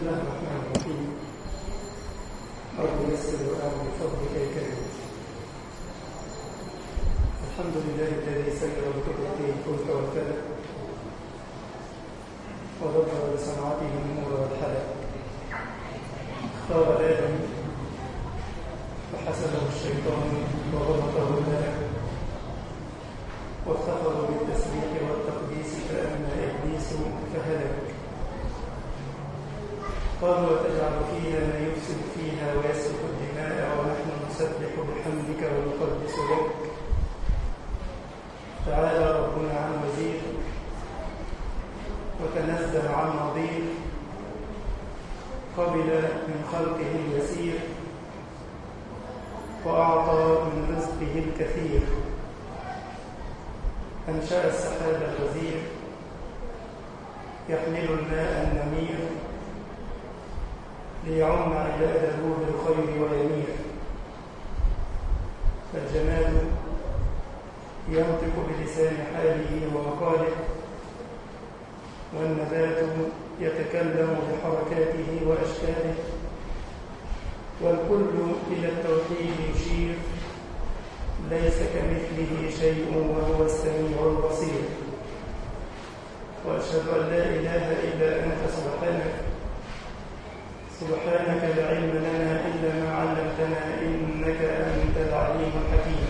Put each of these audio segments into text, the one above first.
الله الرحمن الرحيم رب يسر وأعلم بفضلك يا كريم الحمد لله الذي سير بقدرته الفلك والفلك ودبر بصنعته النور والحلق اختار آدم فحسده الشيطان وغلطه الملك وافتخروا بالتسبيح والتقديس فأما إبليس فهلك قالوا وتجعل فيها ما يفسد فيها ويسفك الدماء ونحن نسبح بحمدك ونقدس لك تعالى ربنا عن وزير وتنزل عن نظير قبل من خلقه اليسير وأعطى من رزقه الكثير أنشأ السحاب الغزير يحمل الماء النمير ليعم عباده بالخير ويمير فالجمال ينطق بلسان حاله ومقاله والنبات يتكلم بحركاته وأشكاله والكل إلى التوحيد يشير ليس كمثله شيء وهو السميع البصير وأشهد أن لا إله إلا أنت سبحانك سبحانك لا علم لنا إلا ما علمتنا إنك أنت العليم الحكيم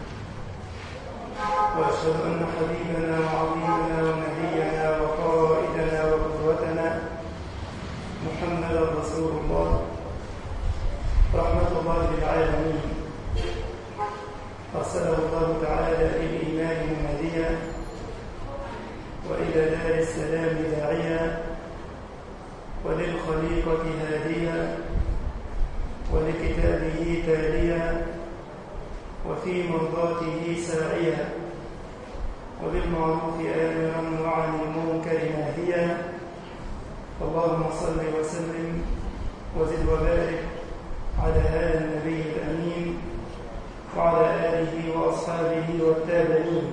وأشهد أن حبيبنا وعظيمنا ونبينا وقائدنا وقدوتنا محمدا رسول الله رحمة الله للعالمين أرسله الله تعالى للإيمان مناديا وإلى دار السلام داعيا وللخليقة هاديا ولكتابه تاليا وفي مرضاته ساعيا وبالمعروف آمرا وعن المنكر ناهيا اللهم صل وسلم وزد وبارك على هذا النبي الأمين وعلى آله وأصحابه والتابعين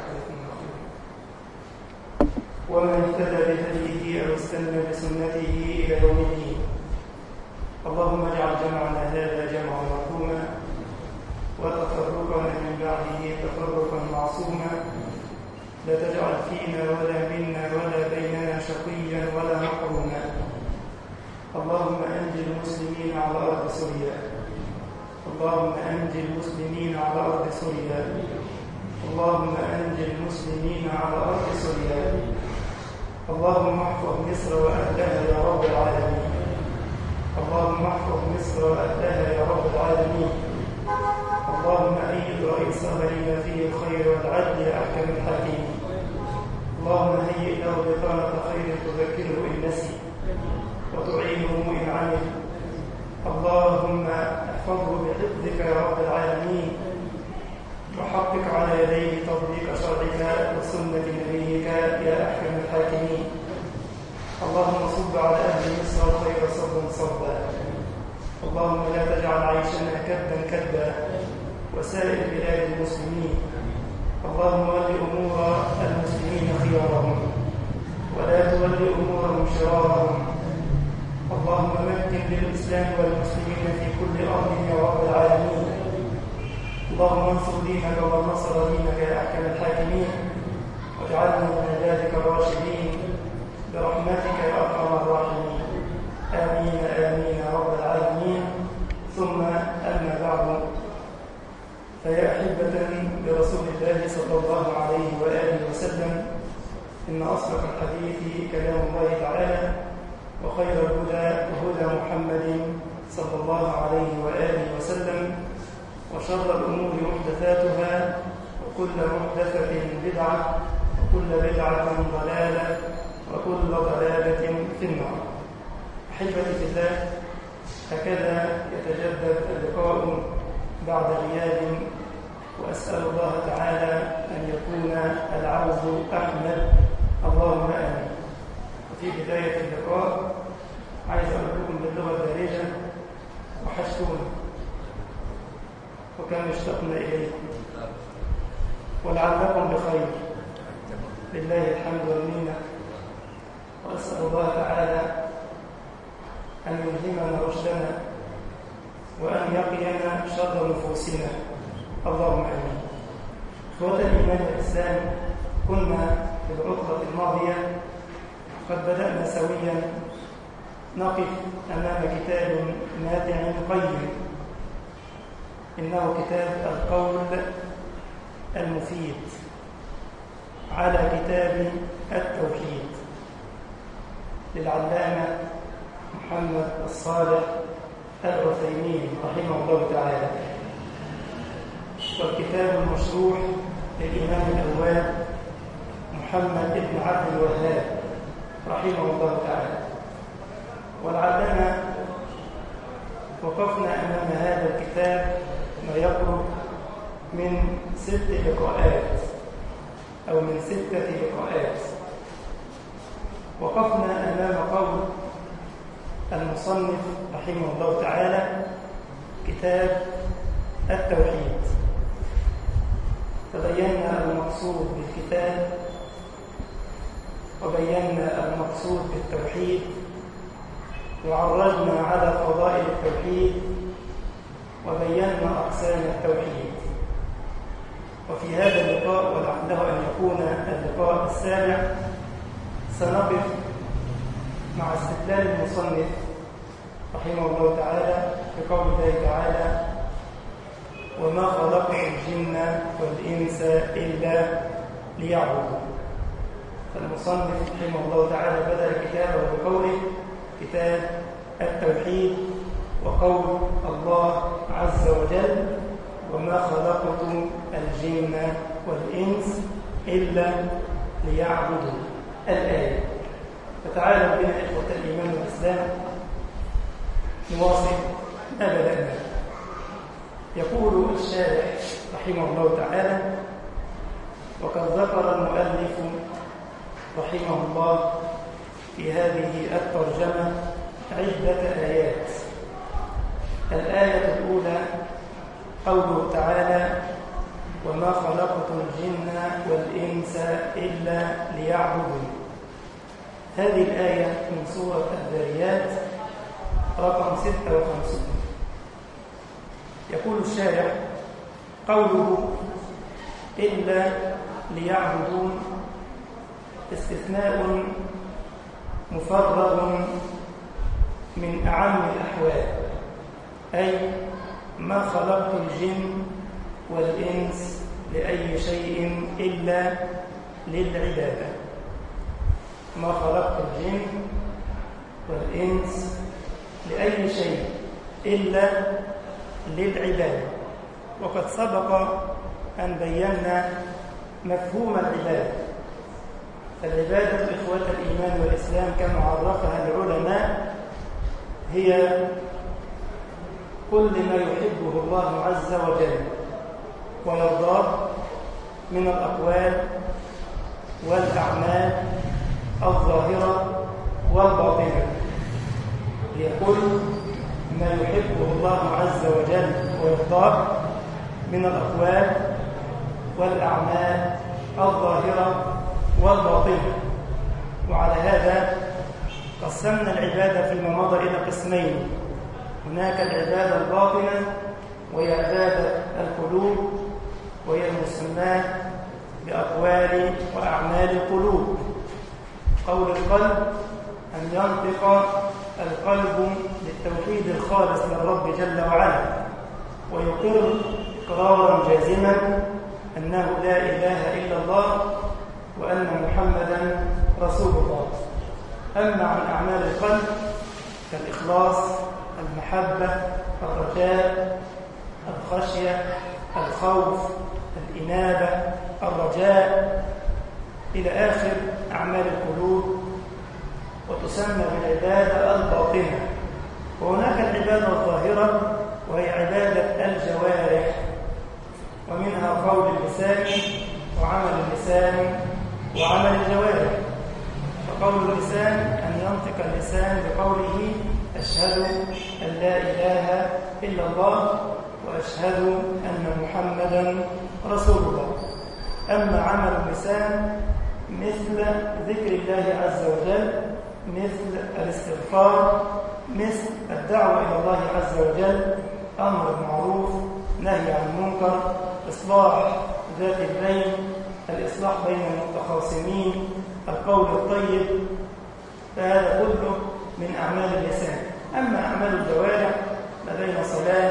ومن اهتدى بهديه أو استنى بسنته إلى يوم الدين اللهم اجعل جمعنا هذا جمعا مرحوما وتفرقنا من بعده تفرقا معصوما لا تجعل فينا ولا منا ولا بيننا شقيا ولا محروما اللهم أنج المسلمين على أرض سوريا اللهم أنج المسلمين على أرض سوريا اللهم أنج المسلمين على أرض سوريا اللهم احفظ مصر وأهلها يا رب العالمين اللهم احفظ مصر وأهلها يا رب العالمين اللهم أيد رئيسها لما فيه الخير والعدل يا أحكم الحاكمين اللهم هيئ له بطانة خير تذكره إن نسي وتعينه إن عمل اللهم احفظه بحفظك يا رب العالمين وحقق على يديه تطبيق شرعك وسنة نبيك يا أحكم الحاكمين اللهم صب على أهل مصر الخير صبا صبا اللهم لا تجعل عيشنا كدا كدا وسائر بلاد المسلمين اللهم ول أمور المسلمين خيارهم ولا تول أمورهم شرارهم اللهم مكن للإسلام والمسلمين في كل أرض يا رب العالمين اللهم انصر دينك ومن نصر دينك يا أحكم الحاكمين واجعلنا من عبادك الراشدين برحمتك يا أرحم الراحمين آمين آمين يا رب العالمين ثم أما بعد فيا أحبة برسول الله صلى الله عليه وآله وسلم إن أصدق الحديث كلام الله تعالى وخير الهدى هدى محمد صلى الله عليه وآله وسلم وشر الأمور محدثاتها وكل محدثة بدعة وكل بدعة ضلالة وكل ضلالة في النار أحبتي في الله هكذا يتجدد اللقاء بعد غياب وأسأل الله تعالى أن يكون العوز أحمد اللهم آمين وفي بداية اللقاء عايز أقول لكم باللغة الدارجة وحشتونا وكم اشتقنا إليكم ولعلكم بخير لله الحمد والمنة وأسأل الله تعالى أن يلهمنا رشدنا وأن يقينا شر نفوسنا اللهم آمين إخوة الإيمان والإسلام كنا في العطلة الماضية قد بدأنا سويا نقف أمام كتاب ماتع قيم إنه كتاب القول المفيد على كتاب التوحيد للعلامة محمد الصالح العثيمين رحمه الله تعالى والكتاب المشروح للإمام الأواب محمد بن عبد الوهاب رحمه الله تعالى ولعلنا وقفنا أمام هذا الكتاب ما يقرب من ست لقاءات أو من ستة لقاءات وقفنا أمام قول المصنف رحمه الله تعالى كتاب التوحيد فبينا المقصود بالكتاب وبينا المقصود بالتوحيد وعرجنا على فضائل التوحيد وبينا أقسام التوحيد وفي هذا اللقاء ولعله أن يكون اللقاء السابع سنقف مع استدلال المصنف رحمه الله تعالى في قول الله تعالى وما خلقت الجن والإنس إلا ليعبدوا فالمصنف رحمه الله تعالى بدأ كتابه بقوله كتاب التوحيد وقول الله عز وجل وما خلقت الجن والإنس إلا ليعبدوا الآية فتعالوا بنا إخوة الإيمان والإسلام نواصل ما بدأنا يقول الشارع رحمه الله تعالى وقد ذكر المؤلف رحمه الله في هذه الترجمة عدة آيات الآية الأولى قوله تعالى وما خلقت الجن والإنس إلا ليعبدون هذه الآية من سورة الذريات رقم 56 يقول الشارع قوله إلا ليعبدون استثناء مفرغ من أعم الأحوال أي ما خلقت الجن والإنس لأي شيء إلا للعبادة ما خلقت الجن والإنس لأي شيء إلا للعبادة وقد سبق أن بينا مفهوم العبادة فالعبادة إخوة الإيمان والإسلام كما عرفها العلماء هي كل ما يحبه الله عز وجل ويرضاه من الأقوال والأعمال الظاهرة والباطنة هي كل ما يحبه الله عز وجل ويرضاه من الأقوال والأعمال الظاهرة والباطنة وعلى هذا قسمنا العبادة فيما مضى إلى قسمين هناك العبادة الباطنة وهي عبادة القلوب وهي المسماة بأقوال وأعمال القلوب قول القلب أن ينطق القلب بالتوحيد الخالص للرب جل وعلا ويقر إقرارا جازما أنه لا إله إلا الله وأن محمدا رسول الله أما عن أعمال القلب كالإخلاص المحبة الرجاء الخشية الخوف الإنابة الرجاء إلى آخر أعمال القلوب وتسمى بالعبادة الباطنة وهناك العبادة الظاهرة وهي عبادة الجوارح ومنها قول اللسان وعمل اللسان وعمل الجوارح فقول اللسان أن ينطق اللسان بقوله أشهد أن لا إله إلا الله وأشهد أن محمدا رسول الله أما عمل اللسان مثل ذكر الله عز وجل مثل الاستغفار مثل الدعوة إلى الله عز وجل أمر بالمعروف نهي عن المنكر إصلاح ذات البين الإصلاح بين المتخاصمين القول الطيب فهذا كله من أعمال اللسان أما أعمال الجوارح لدينا صلاة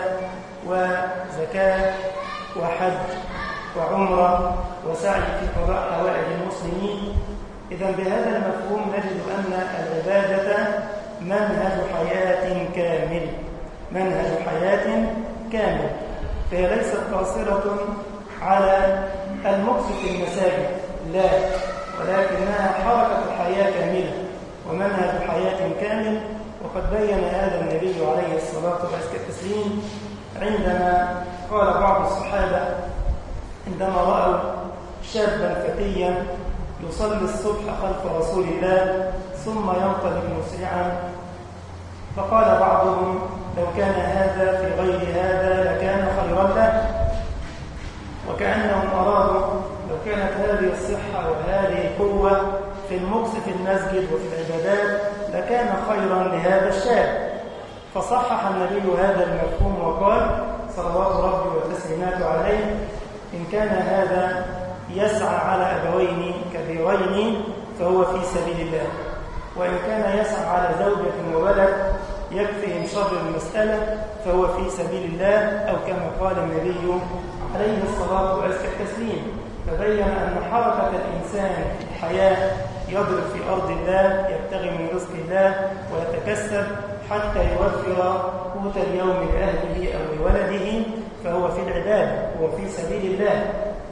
وزكاة وحج وعمرة وسعي في قضاء حوائج المسلمين إذا بهذا المفهوم نجد أن العبادة منهج حياة كامل منهج حياة كامل فهي ليست قاصرة على المكس في المساجد لا ولكنها حركة حياة كاملة ومنهج حياة كامل وقد بين هذا النبي عليه الصلاة والتسليم عندما قال بعض الصحابة عندما رأوا شابا فتيا يصلي الصبح خلف رسول الله ثم ينطلق مسرعا فقال بعضهم لو كان هذا في غير هذا لكان خيرا له وكأنهم أرادوا لو كانت هذه الصحة وهذه القوة في المكس في المسجد وفي العبادات لكان خيرا لهذا الشاب فصحح النبي هذا المفهوم وقال صلوات ربي وتسليماته عليه إن كان هذا يسعى على أبوين كبيرين فهو في سبيل الله وإن كان يسعى على زوجة وولد يكفي شر المسألة فهو في سبيل الله أو كما قال النبي عليه الصلاة وأزكى التسليم فبين أن حركة الإنسان في الحياة يضرب في أرض الله يبتغي من رزق الله ويتكسب حتى يوفر قوت اليوم لأهله أو لولده فهو في العبادة هو في سبيل الله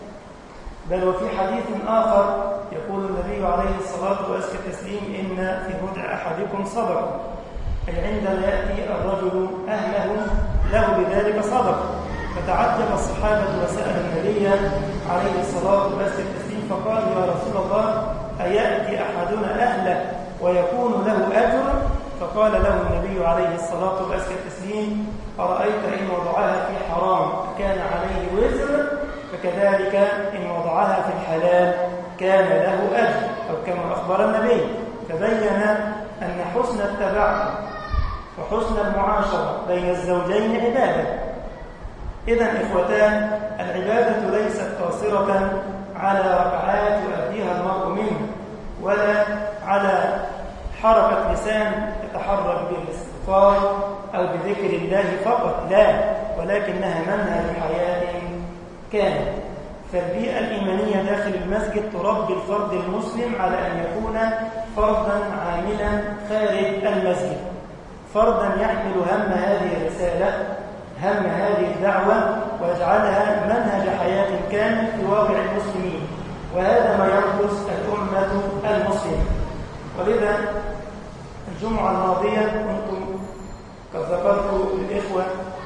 بل وفي حديث آخر يقول النبي عليه الصلاة وأزكى التسليم إن في رجع أحدكم صدقة أي عندما يأتي الرجل أهله له بذلك صدقة فتعجب الصحابة وسأل النبي عليه الصلاة وأزكى التسليم فقال يا رسول الله أيأتي أحدنا أهله ويكون له أجر فقال له النبي عليه الصلاة وأزكى التسليم أرأيت إن وضعها في حرام كان عليه وزر فكذلك إن وضعها في الحلال كان له أجر أو كما أخبر النبي فبين أن حسن التبع وحسن المعاشرة بين الزوجين عبادة إذا إخوتان العبادة ليست قاصرة على ركعات يؤديها المرء منه ولا على حركة لسان يتحرك بالاستغفار أو بذكر الله فقط لا ولكنها منهج حياة كامل فالبيئة الإيمانية داخل المسجد تربي الفرد المسلم على أن يكون فردا عاملا خارج المسجد فردا يحمل هم هذه الرسالة هم هذه الدعوة ويجعلها منهج حياة كامل في واقع المسلمين وهذا ما ينقص الأمة المسلمة ولذا الجمعة الماضية كنت قد ذكرت للإخوة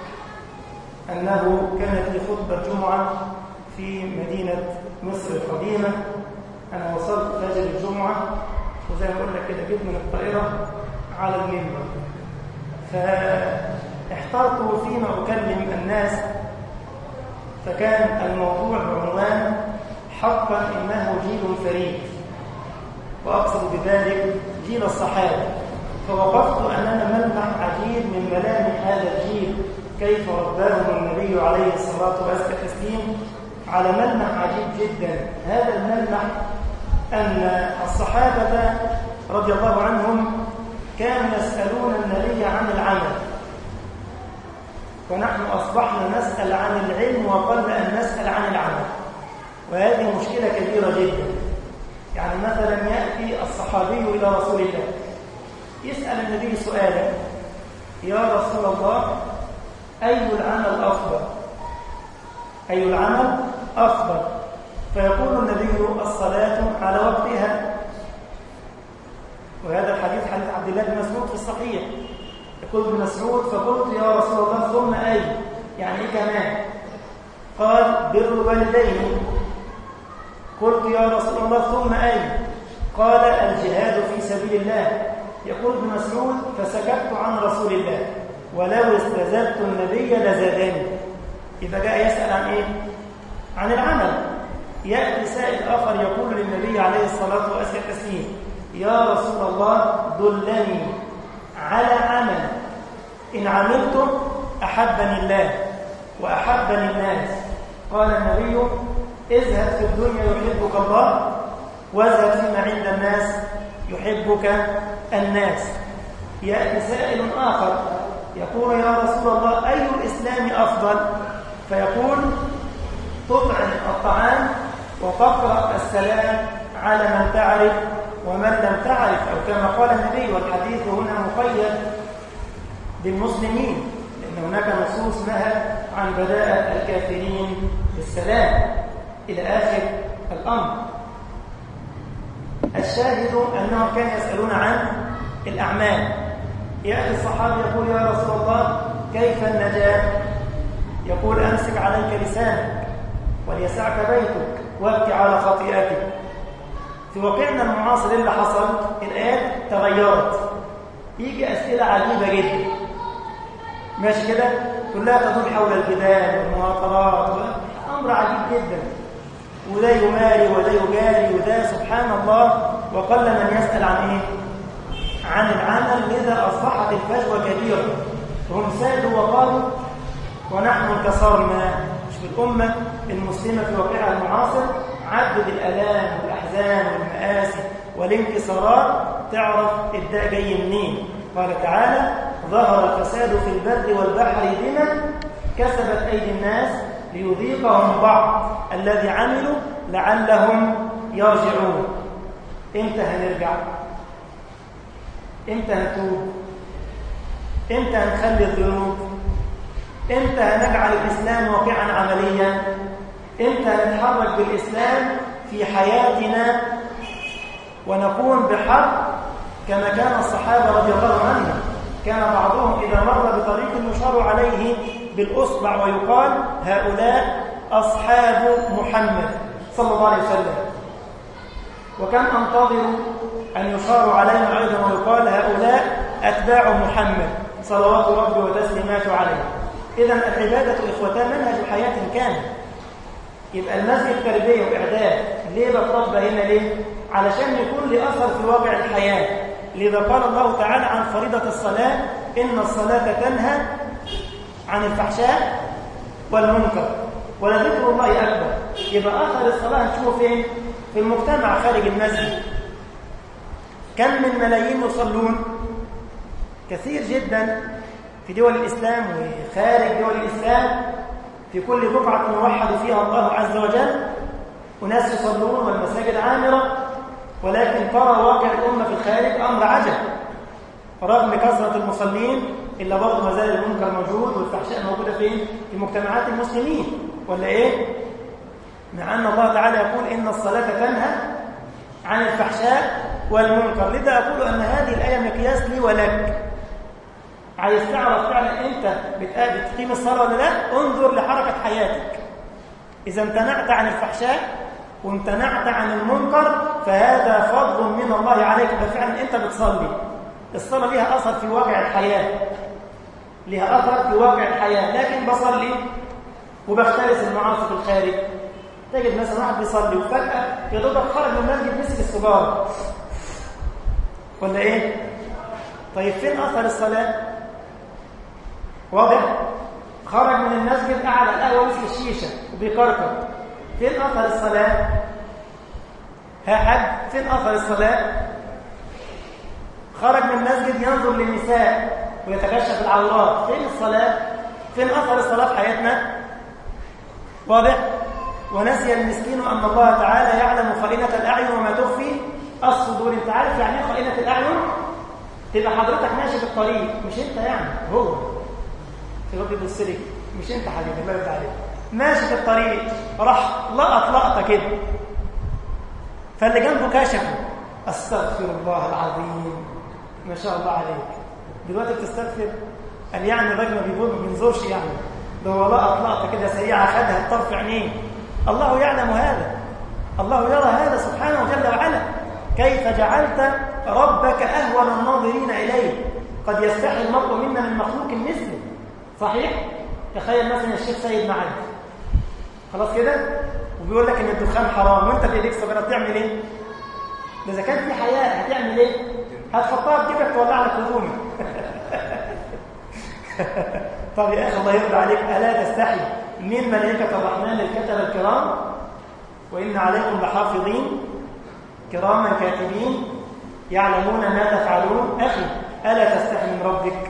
أنه كانت لي خطبة جمعة في مدينة مصر القديمة أنا وصلت فجر الجمعة وزي ما أقول لك كده جيت من الطائرة على المنبر فاحترت فيما أكلم الناس فكان الموضوع بعنوان حقا إنه جيل فريد وأقصد بذلك جيل الصحابة فوقفت أننا ملمح عجيب من ملامح هذا الجيل كيف رباهم النبي عليه الصلاة والسلام على ملمح عجيب جدا هذا الملمح أن الصحابة رضي الله عنهم كانوا يسألون النبي عن العمل ونحن أصبحنا نسأل عن العلم وقل أن نسأل عن العمل وهذه مشكلة كبيرة جدا يعني مثلا يأتي الصحابي إلى رسول الله يسأل النبي سؤالا يا رسول الله أي العمل أفضل أي العمل أفضل فيقول النبي الصلاة على وقتها وهذا الحديث حديث عبد الله بن مسعود في الصحيح يقول ابن مسعود فقلت يا رسول الله ثم أي يعني إيه كمان قال بر الوالدين قلت يا رسول الله ثم أي قال الجهاد في سبيل الله يقول ابن مسعود فسكت عن رسول الله ولو استزدت النبي لزادني إذا جاء يسأل عن إيه؟ عن العمل يأتي سائل آخر يقول للنبي عليه الصلاة والسلام يا رسول الله دلني على عمل إن عملتم أحبني الله وأحبني الناس قال النبي اذهب في الدنيا يحبك الله واذهب فيما عند الناس يحبك الناس يأتي سائل آخر يقول يا رسول الله أي الإسلام أفضل فيقول تطعم الطعام وتقرأ السلام على من تعرف ومن لم تعرف أو كما قال النبي والحديث هنا مقيد بالمسلمين لأن هناك نصوص نهى عن بداءة الكافرين بالسلام إلى آخر الأمر الشاهد أنهم كانوا يسألون عن الأعمال يأتي الصحابي يقول يا رسول الله كيف النجاة يقول أمسك عليك لسانك وليسعك بيتك وابكي على خطيئتك في واقعنا المعاصر اللي حصل الآيات تغيرت يجي أسئلة عجيبة جدا ماشي كده كلها تدور حول الجدال والمواطرات أمر عجيب جدا وده يماري وده يجاري وده سبحان الله وقل من يسأل عن إيه عن العمل لذا أصبحت الفجوة كبيرة هم سادوا وقالوا ونحن انكسرنا مش في الأمة المسلمة في واقعها المعاصر عدد الآلام والأحزان والمآسي والانكسارات تعرف الداء جاي منين قال تعالى ظهر الفساد في البر والبحر بما كسبت أيدي الناس ليذيقهم بعض الذي عملوا لعلهم يرجعون امتى هنرجع امتى هنتوب امتى هنخلي الذنوب امتى هنجعل الإسلام واقعا عمليا امتى هنتحرك بالإسلام في حياتنا ونكون بحق كما كان الصحابة رضي الله عنهم كان بعضهم إذا مر بطريق يشار عليه بالأصبع ويقال هؤلاء أصحاب محمد صلى الله عليه وسلم وكم أنتظر أن يشار علينا أيضا ويقال هؤلاء أتباع محمد صلوات ربي وتسليماته عليه إذا العبادة إخوتان منهج حياة كامل يبقى المسجد تربية وإعداد ليه بتربى هنا ليه؟ علشان يكون لي أثر في واقع الحياة لذا قال الله تعالى عن فريضة الصلاة إن الصلاة تنهى عن الفحشاء والمنكر ولذكر الله أكبر يبقى أثر الصلاة نشوفه فين؟ في المجتمع خارج المسجد كم من ملايين يصلون كثير جدا في دول الإسلام وخارج دول الإسلام في كل بقعة يوحد فيها الله عز وجل وناس يصلون والمساجد عامرة ولكن ترى واقع الأمة في الخارج أمر عجب رغم كثرة المصلين إلا برضه ما زال المنكر موجود والفحشاء موجودة فين؟ في مجتمعات المسلمين ولا إيه؟ مع أن الله تعالى يقول إن الصلاة تنهى عن الفحشاء والمنكر لذا أقول أن هذه الآية مقياس لي ولك عايز تعرف فعلا أنت بتقيم الصلاة ولا لا انظر لحركة حياتك إذا امتنعت عن الفحشاء وامتنعت عن المنكر فهذا فضل من الله عليك ففعلا أنت بتصلي الصلاة لها أثر في واقع الحياة لها أثر في واقع الحياة لكن بصلي وبختلس المعاصي في الخارج تجد مثلا واحد بيصلي وفجأة يا دوبك خرج من المسجد مسك السجارة ولا إيه؟ طيب فين أثر الصلاة؟ واضح؟ خرج من المسجد قعد على القهوة ومسك الشيشة وبيكركر فين أثر الصلاة؟ ها حد فين أثر الصلاة؟ خرج من المسجد ينظر للنساء ويتكشف العورات فين الصلاة؟ فين أثر الصلاة في حياتنا؟ واضح؟ ونسي المسكين أن الله تعالى يعلم خائنة الأعين وما تخفي الصدور انت عارف يعني ايه خائنة الأعين؟ تبقى حضرتك ماشي في الطريق مش انت يعني هو تبقى بيبص لك مش انت حبيبي الله يرضى عليك ماشي في الطريق راح لقط لقطه كده فاللي جنبه كشفه استغفر الله العظيم ما شاء الله عليك دلوقتي بتستغفر قال يعني الراجل ما بينظرش يعني ده هو لقط لقطه كده سريعه خدها بطرف عينيه الله يعلم هذا الله يرى هذا سبحانه جل وعلا كيف جعلت ربك أهون الناظرين إليه قد يستحي المرء منا من مخلوق مثله صحيح؟ تخيل مثلا الشيخ سيد معد خلاص كده؟ وبيقول لك ان الدخان حرام وانت في ايديك صغيره تعمل ايه؟ ده اذا كان في حياه هتعمل ايه؟ هتحطها في جيبك تولع لك هدومك طب يا أخي الله يرضى عليك ألا تستحي من ملائكة الرحمن الكتب الكرام وإن عليكم لحافظين كراما كاتبين يعلمون ما تفعلون أخي ألا تستحي من ربك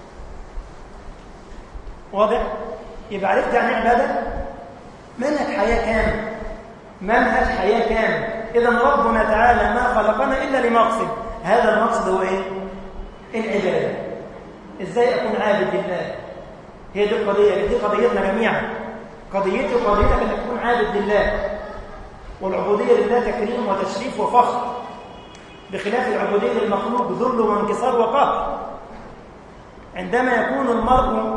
واضح يبقى عرفت يعني عبادة منهج حياة كامل منهج حياة كامل إذا ربنا تعالى ما خلقنا إلا لمقصد هذا المقصد هو إيه؟ العبادة إزاي أكون عابد لله هي دي القضية دي قضيتنا جميعا قضيتي وقضيتك أن تكون عابد لله والعبودية لله تكريم وتشريف وفخر بخلاف العبودية للمخلوق ذل وانكسار وقهر عندما يكون المرء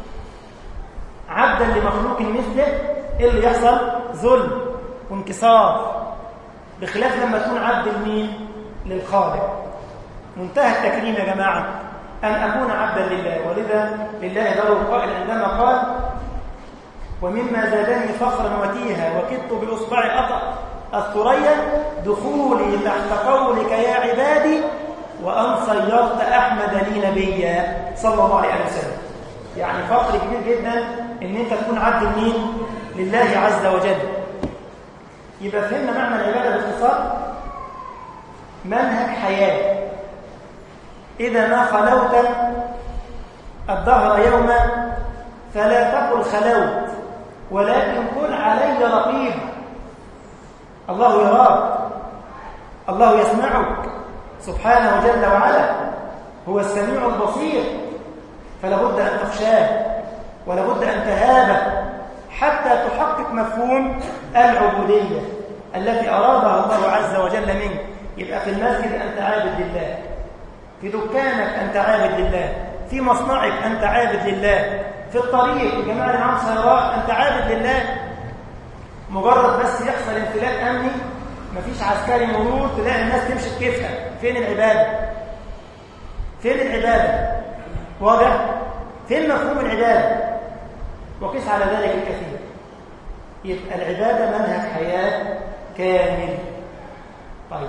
عبدا لمخلوق مثله ايه اللي يحصل ذل وانكسار بخلاف لما تكون عبد لمين للخالق منتهى التكريم يا جماعه ان اكون عبدا لله ولذا لله ذر القائل عندما قال ومما زادني فخرا وتيها وكدت باصبعي اطأ الثريا دخولي تحت قولك يا عبادي وان صيرت احمد لي نبيا صلى الله عليه وسلم يعني فخر كبير جدا ان انت تكون عبد مين لله عز وجل يبقى فهمنا معنى العباده باختصار منهج حياه اذا ما خلوت الدهر يوما فلا تقل خلوت ولكن قل علي رقيب الله يراك الله يسمعك سبحانه جل وعلا هو السميع البصير فلا بد أن تخشاه ولا بد أن تهابه حتى تحقق مفهوم العبودية التي أرادها الله عز وجل منك يبقى في المسجد أنت عابد لله في دكانك أنت عابد لله في مصنعك أنت عابد لله في الطريق الجماعة اللي معاهم سيارات أنت عابد لله مجرد بس يحصل انفلات أمني مفيش عسكري مرور تلاقي الناس تمشي بكيفها فين العبادة فين العبادة واضح فين مفهوم العبادة وقس على ذلك الكثير يبقى العبادة منهج حياة كامل طيب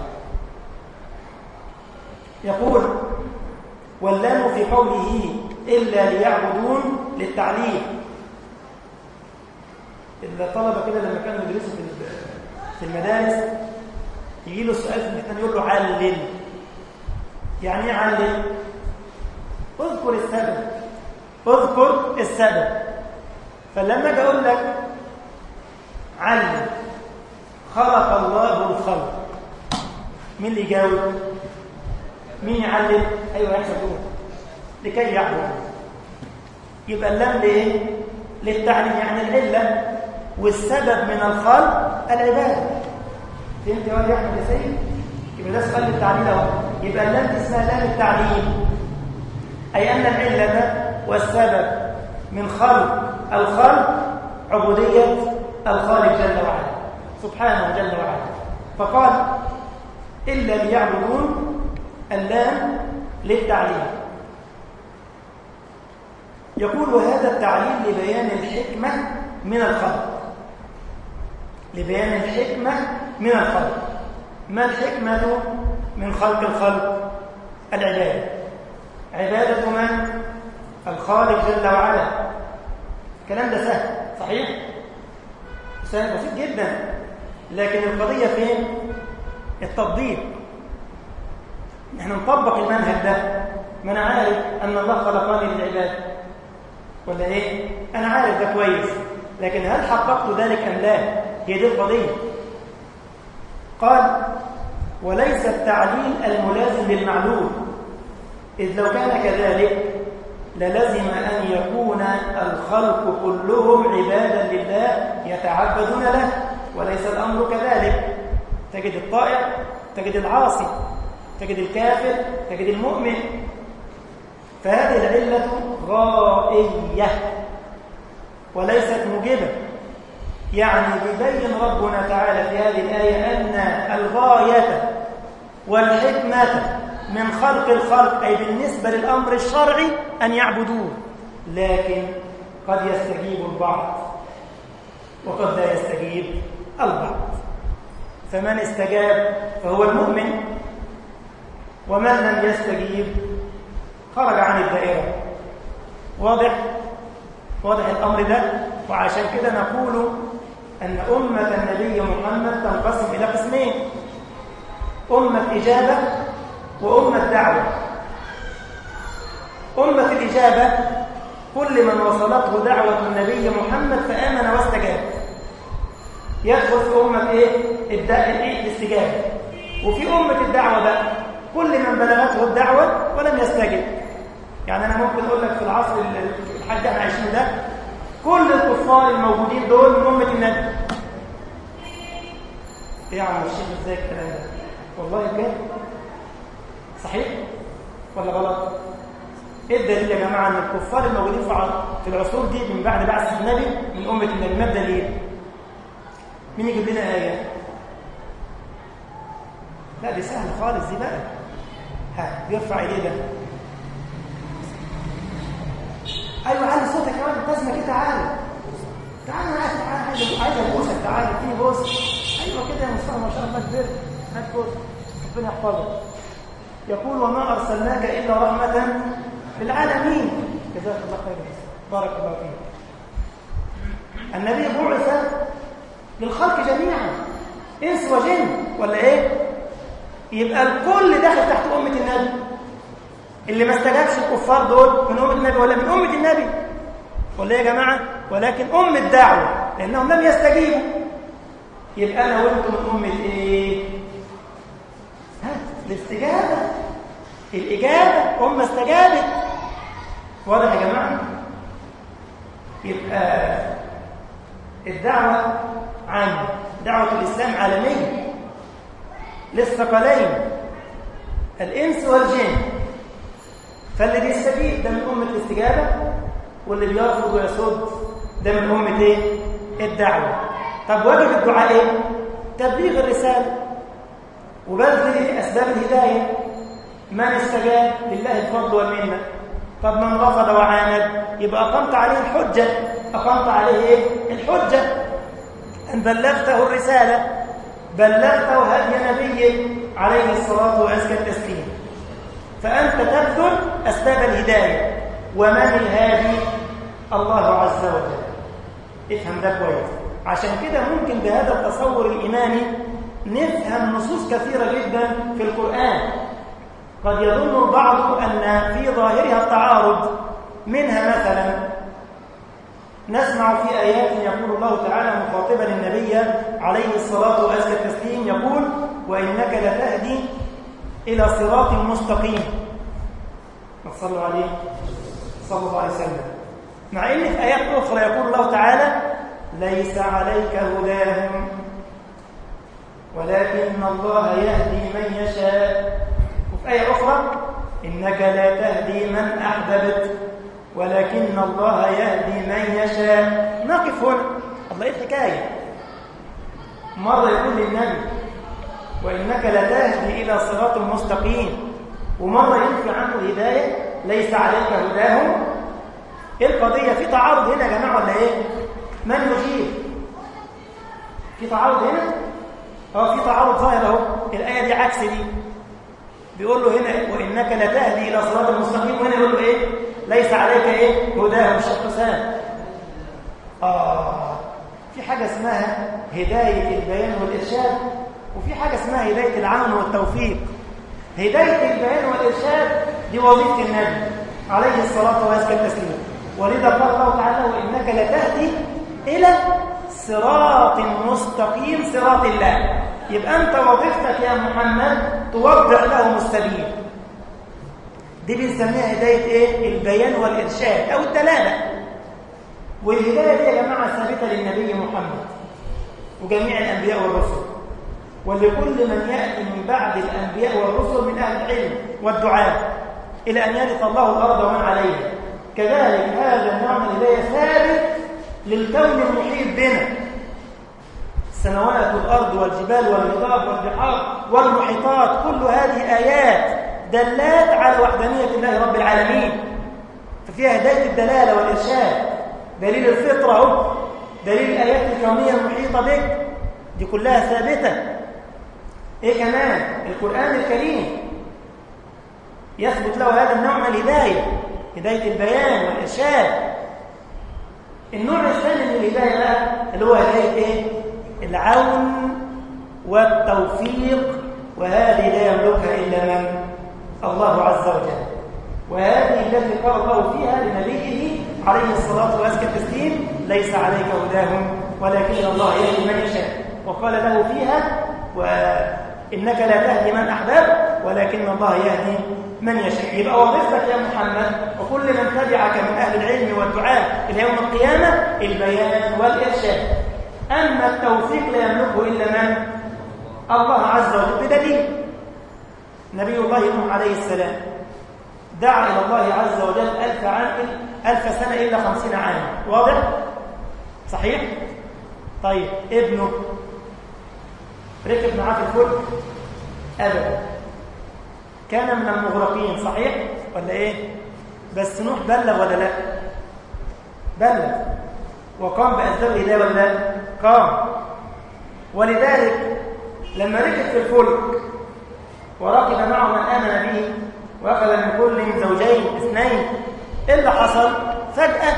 يقول واللام في قوله إلا ليعبدون للتعليم الطلبة كده لما كانوا يدرسوا في المدارس يجي له السؤال في الامتحان يقول له علل يعني ايه علل اذكر السبب اذكر السبب فلما اجي اقول لك علم خلق الله الخلق مين اللي يجاوب مين يعلم ايوه يحسب دول لكي يعلم يبقى اللام ليه للتعليم يعني العله والسبب من الخلق العباده فهمت يا ولد يا احمد يا سيد يبقى ده سؤال للتعليم اهو يبقى اللام دي اسمها لام التعليم اي ان العله والسبب من خلق الخلق عبوديه الخالق جل وعلا سبحانه جل وعلا فقال الا ليعبدون اللام للتعليم يقول هذا التعليم لبيان الحكمه من الخلق لبيان الحكمة من الخلق ما الحكمة من خلق الخلق العبادة عبادة من؟ الخالق جل وعلا الكلام ده سهل صحيح؟ سهل بسيط جدا لكن القضية فين؟ التطبيق نحن نطبق المنهج ده ما أنا عارف أن الله خلقني للعبادة ولا إيه؟ أنا عارف ده كويس لكن هل حققت ذلك أم لا؟ هي دي القضية قال وليس التعليل الملازم للمعلوم إذ لو كان كذلك للزم أن يكون الخلق كلهم عبادا لله يتعبدون له وليس الأمر كذلك تجد الطائع تجد العاصي تجد الكافر تجد المؤمن فهذه العلة غائية وليست موجبة يعني يبين ربنا تعالى في هذه الآية أن الغاية والحكمة من خلق الخلق أي بالنسبة للأمر الشرعي أن يعبدوه لكن قد يستجيب البعض وقد لا يستجيب البعض فمن استجاب فهو المؤمن ومن لم يستجيب خرج عن الدائرة واضح واضح الأمر ده وعشان كده نقول أن أمة النبي محمد تنقسم إلى قسمين أمة إجابة وأمة دعوة أمة الإجابة كل من وصلته دعوة النبي محمد فآمن واستجاب يدخل في أمة إيه؟ الاستجابة وفي أمة الدعوة بقى كل من بلغته الدعوة ولم يستجب يعني أنا ممكن أقول لك في العصر الحاج احنا عايشينه ده كل الكفار الموجودين دول من أمة النبي إيه يا عم الشيخ إزاي الكلام ده؟ والله بجد صحيح ولا غلط؟ ايه الدليل يا جماعه ان الكفار الموجودين في العصور دي من بعد بعثه النبي من امه النبي ما الدليل؟ مين يجيب لنا ايه؟ لا دي سهله خالص دي بقى ها بيرفع ايديه ده ايوه علي صوتك يا ولد البسمه كده تعالى تعالى انا عايز عايز عايز ابوسك تعالى اديني بوس ايوه كده يا مصطفى ما شاء الله كبرت هات بوس ربنا يحفظك يقول وما ارسلناك الا رحمه للعالمين جزاك الله خير بارك الله فيك النبي بعث للخلق جميعا انس وجن ولا ايه يبقى الكل داخل تحت امه النبي اللي ما استجابش الكفار دول من امه النبي ولا من امه النبي ولا يا جماعه ولكن ام الدعوه لانهم لم يستجيبوا يبقى انا وانتم من امه ايه ها الاستجابه الاجابه امه استجابت واضح يا جماعه يبقى الدعوه عامه دعوه الاسلام عالميه للثقلين الانس والجن فاللي بيستفيد ده من امه الاستجابه واللي بيرفض ويصد ده من امه ايه الدعوه طب واجب الدعاء ايه تبليغ الرساله وبذل اسباب الهدايه من استجاب لله الفضل والمنه طب من رفض وعاند يبقى اقمت عليه الحجه اقمت عليه ايه الحجه ان بلغته الرساله بلغته هدي نبيه عليه الصلاه وازكى التسليم فانت تبذل اسباب الهدايه ومن الهادي الله عز وجل افهم ده كويس عشان كده ممكن بهذا التصور الايماني نفهم نصوص كثيره جدا في القران قد يظن البعض ان في ظاهرها التعارض منها مثلا نسمع في ايات يقول الله تعالى مخاطبا النبي عليه الصلاه وازكى التسليم يقول وانك لتهدي الى صراط مستقيم صلوا عليه صلى الله عليه وسلم مع ان في ايات اخرى يقول الله تعالى ليس عليك هداهم ولكن الله يهدي من يشاء وفي ايه اخرى انك لا تهدي من احببت ولكن الله يهدي من يشاء نقف هنا الله ايه الحكايه مره يقول للنبي وانك لتهدي الى صراط مستقيم ومره ينفي عنه الهدايه ليس عليك هداهم ايه القضيه في تعارض هنا يا جماعه ولا ايه من يجيب في تعارض هنا اه في تعارض ظاهر اهو الايه دي عكس دي بيقول له هنا وانك لتهدي الى صراط مستقيم وهنا يقول له ايه ليس عليك ايه هداهم الشيخ حسام اه في حاجه اسمها هدايه البيان والارشاد وفي حاجه اسمها هدايه العون والتوفيق هدايه البيان والارشاد دي وظيفه النبي عليه الصلاه والسلام ولذا قال الله تعالى وانك لتهدي الى صراط مستقيم صراط الله يبقى انت وظيفتك يا محمد توضح لهم السبيل دي بنسميها هدايه ايه البيان والارشاد او الدلاله والهدايه دي يا جماعه ثابته للنبي محمد وجميع الانبياء والرسل ولكل من ياتي من بعد الانبياء والرسل من اهل العلم والدعاء الى ان يرث الله الارض ومن عليها كذلك هذا النوع من الهدايه ثابت للكون المحيط بنا السماوات والارض والجبال والهضاب والبحار والمحيطات كل هذه ايات دلات على وحدانيه الله رب العالمين ففيها هدايه الدلاله والارشاد دليل الفطره اهو دليل الايات الكونيه المحيطه بك دي كلها ثابته ايه كمان القران الكريم يثبت له هذا النوع من الهدايه هداية البيان والإرشاد النوع الثاني من الهداية بقى اللي هو هداية إيه؟ العون والتوفيق وهذه لا يملكها إلا من الله عز وجل وهذه التي قال الله فيها لنبيه عليه الصلاة وأزكى التسليم ليس عليك هداهم ولكن الله يهدي من يشاء وقال له فيها وإنك لا تهدي من أحببت ولكن الله يهدي من يشاء يبقى وظيفتك يا محمد وكل من تبعك من أهل العلم والدعاء إلى يوم القيامة البيان والإرشاد أما التوفيق لا يملكه إلا من الله عز وجل بدليل نبي الله نوح عليه السلام دعا إلى الله عز وجل ألف, عام ألف سنة إلا خمسين عاما واضح؟ صحيح؟ طيب ابنه ركب معاه في الفلك أبدا كان من المغرقين صحيح؟ ولا إيه؟ بس نوح بلغ ولا لا؟ بلغ وقام بأسباب الهداية ولا لا؟ قام ولذلك لما ركب في الفلك وركب معه من آمن به وأخذ من كل زوجين اثنين إيه اللي حصل؟ فجأة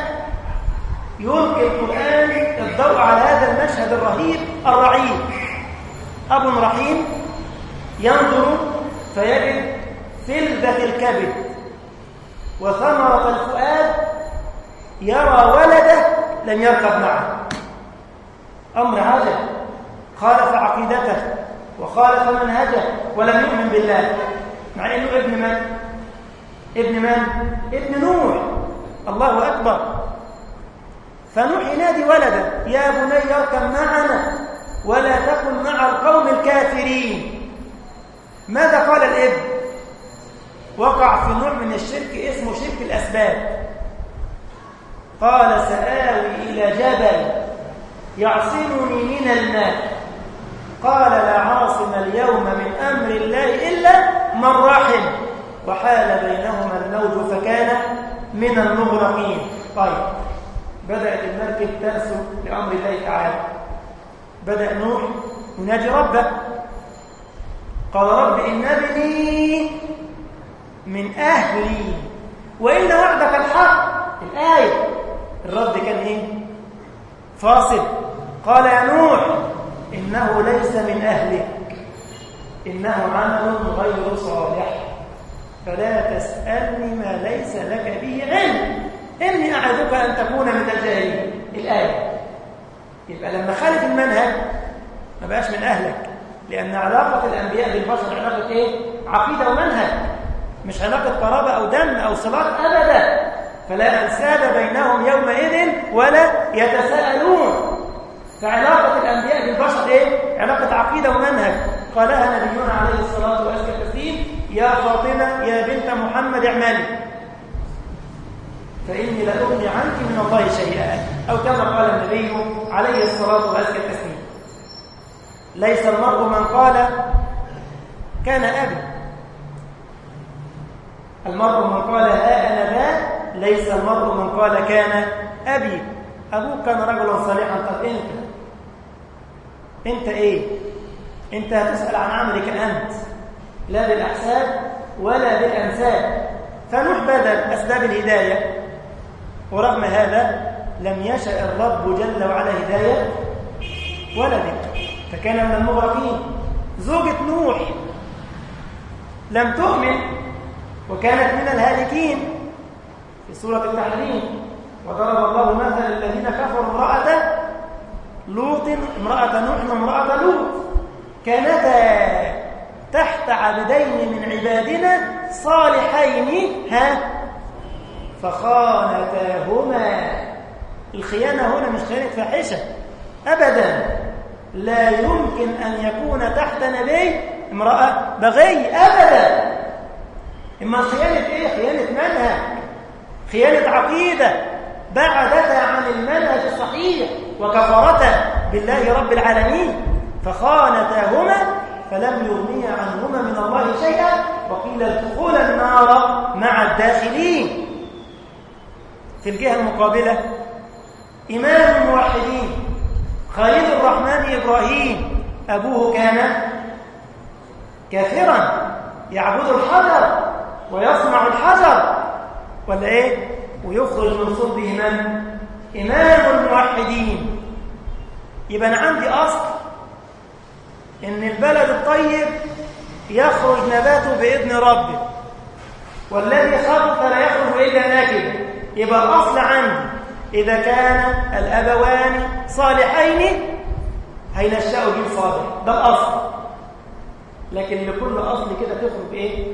يلقي القرآن الضوء على هذا المشهد الرهيب الرعيب أب رحيم ينظر فيجد فلذة الكبد وثمرة الفؤاد يرى ولده لم يركب معه أمر عجب خالف عقيدته وخالف منهجه ولم يؤمن بالله مع انه ابن من ابن من ابن نوح الله اكبر فنوح ينادي ولده يا بني اركب معنا ولا تكن مع القوم الكافرين ماذا قال الابن وقع في نوع من الشرك اسمه شرك الاسباب قال سآوي إلى جبل يعصمني من الماء قال لا عاصم اليوم من أمر الله إلا من رحم وحال بينهما الموج فكان من المغرقين طيب بدأت المركب ترسو لأمر الله تعالى بدأ نوح يناجي ربه قال رب إن ابني من أهلي وإن وعدك الحق الآية الرد كان إيه فاصل قال يا نوح إنه ليس من أهلك إنه عمل غير صالح فلا تسألني ما ليس لك به علم إني أعذك أن تكون من الجاهلين الآية يبقى لما خالف المنهج ما بقاش من أهلك لأن علاقة الأنبياء بالبشر علاقة إيه؟ عقيدة ومنهج مش علاقة قرابة أو دم أو صلات أبدا فلا أنساب بينهم يومئذ ولا يتساءلون فعلاقة الأنبياء بالبشر إيه؟ علاقة عقيدة ومنهج قالها نبينا عليه الصلاة والسلام يا فاطمة يا بنت محمد اعملي فإني لا أغني عنك من الله شيئا أو كما قال النبي عليه الصلاة والسلام ليس المرء من قال كان أبي المرء من قال ها أنا ذا ليس المرء من قال كان أبي أبوك كان رجلا صالحا طب أنت أنت إيه أنت هتسأل عن عملك أنت لا بالأحساب ولا بالأنساب فنوح بدل أسباب الهداية ورغم هذا لم يشأ الرب جل وعلا هداية ولده فكان من المغرقين زوجة نوح لم تؤمن وكانت من الهالكين في سورة التحريم وضرب الله مثل الذين كفروا امرأة لوط امرأة نوح وامرأة لوط كانتا تحت عبدين من عبادنا صالحين ها فخانتاهما الخيانة هنا مش خيانة فاحشة أبدا لا يمكن أن يكون تحت نبي امرأة بغي أبدا إما خيانة إيه؟ خيانة منهج خيانة عقيدة بعدتا عن المنهج الصحيح وكفرتا بالله رب العالمين فخانتاهما فلم يغني عنهما من الله شيئا وقيل ادخلا النار مع الداخلين في الجهة المقابلة إمام الموحدين خليل الرحمن إبراهيم أبوه كان كافرا يعبد الحجر ويصنع الحجر ولا ايه ويخرج من صلبه من امام الموحدين يبقى انا عندي اصل ان البلد الطيب يخرج نباته باذن ربه والذي خبث لا يخرج الا ناكدا يبقى الاصل عندي اذا كان الابوان صالحين هينشأوا جيل صالح ده الاصل لكن لكل اصل كده تخرج ايه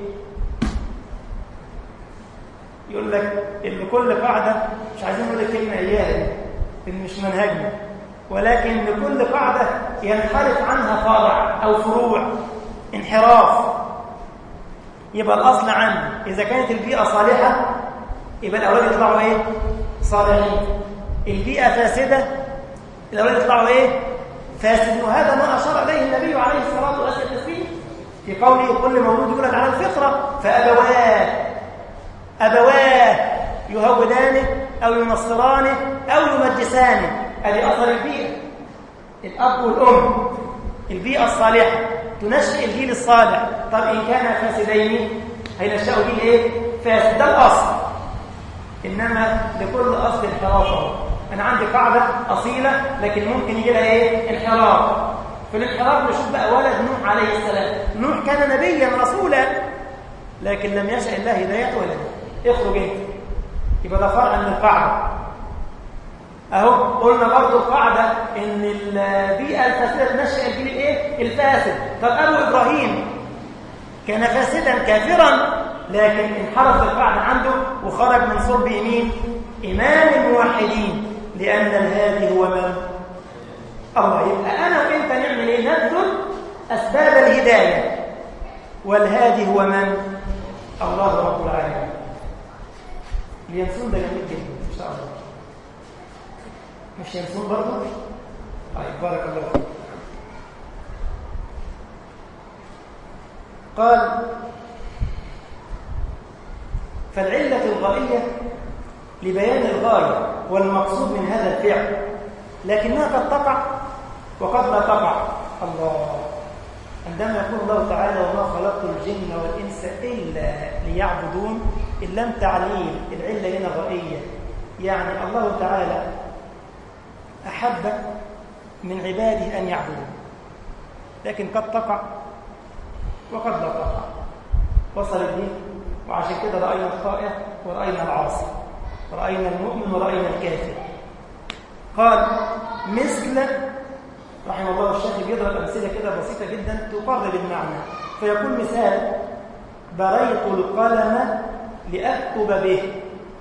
يقول لك ان كل قاعده مش عايزين نقول الكلمه اياها ان مش منهجنا ولكن لكل قاعده ينحرف عنها فرع او فروع انحراف يبقى الاصل عندي اذا كانت البيئه صالحه يبقى الاولاد يطلعوا ايه صالحين البيئه فاسده الاولاد يطلعوا ايه فاسد وهذا ما اشار اليه النبي عليه الصلاه والسلام في قوله كل مولود يولد على الفطره فابواه أبواه يهودانه أو ينصرانه أو يمجسانه هذه أثر البيئة الأب والأم البيئة الصالحة تنشئ الجيل الصالح طب إن كان فاسدين هينشأوا جيل إيه؟ فاسد ده الأصل إنما لكل أصل انحرافه أنا عندي قاعدة أصيلة لكن ممكن يجي لها إيه؟ انحراف في الانحراف نشوف بقى ولد نوح عليه السلام نوح كان نبيا رسولا لكن لم يشأ الله هدايته ولا اخرج انت يبقى ده فرع من القاعده اهو قلنا برضه القاعده ان البيئه الفاسده تنشئ الجيل الايه الفاسد طب ابو ابراهيم كان فاسدا كافرا لكن انحرف القاعده عنده وخرج من صلب يمين امام الموحدين لان الهادي هو من الله يبقى انا وانت نعمل ايه نبذل اسباب الهدايه والهادي هو من الله رب العالمين اليانسون ده جميل جدا ان شاء الله مش يانسون برضه طيب بارك الله فيك قال فالعلة الغائية لبيان الغاية والمقصود من هذا الفعل لكنها قد تقع وقد لا تقع الله عندما يقول الله تعالى وما خلقت الجن والإنس إلا ليعبدون اللام تعليل العلة هنا غائية يعني الله تعالى أحب من عباده أن يعبدوا لكن قد تقع وقد لا تقع وصل الدين وعشان كده رأينا الطائع ورأينا العاصي رأينا المؤمن ورأينا الكافر قال مثل رحمه الله الشيخ بيضرب أمثلة كده بسيطة جدا تقرب المعنى فيقول مثال بريت القلم لأكتب به